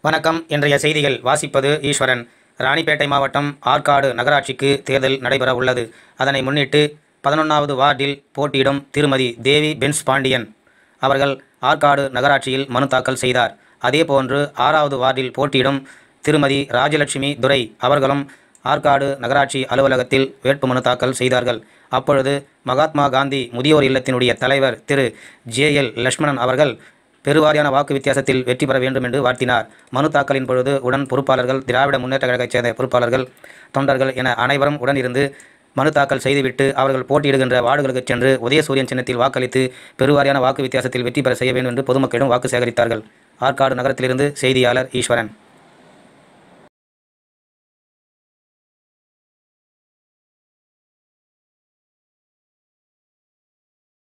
வணக்கம் இன்றைய செய்திகள் வாசிப்பது ஈஸ்வரன் ராணிப்பேட்டை மாவட்டம் ஆற்காடு நகராட்சிக்கு தேர்தல் நடைபெற உள்ளது அதனை முன்னிட்டு பதினொன்றாவது வார்டில் போட்டியிடும் திருமதி தேவி பென்ஸ் பாண்டியன் அவர்கள் ஆற்காடு நகராட்சியில் மனு தாக்கல் செய்தார் அதேபோன்று ஆறாவது வார்டில் போட்டியிடும் திருமதி ராஜலட்சுமி துரை அவர்களும் ஆற்காடு நகராட்சி அலுவலகத்தில் வேட்புமனு தாக்கல் செய்தார்கள் அப்பொழுது மகாத்மா காந்தி முதியோர் இல்லத்தினுடைய தலைவர் திரு ஜே எல் லட்சுமணன் அவர்கள் பெருவாரியான வாக்கு வித்தியாசத்தில் வெற்றி பெற வேண்டும் என்று வாழ்த்தினார் மனு தாக்கலின் பொழுது உடன் பொறுப்பாளர்கள் திராவிட முன்னேற்ற கழகத்தைச் சேர்ந்த பொறுப்பாளர்கள் தொண்டர்கள் என அனைவரும் உடன் இருந்து மனு தாக்கல் செய்துவிட்டு அவர்கள் போட்டியிடுகின்ற வார்டுகளுக்கு சென்று உதயசூரியன் சின்னத்தில் வாக்களித்து பெருவாரியான வாக்கு வித்தியாசத்தில் வெற்றி பெற செய்ய வேண்டும் என்று பொதுமக்களிடம் வாக்கு சேகரித்தார்கள் ஆற்காடு நகரத்திலிருந்து செய்தியாளர் ஈஸ்வரன்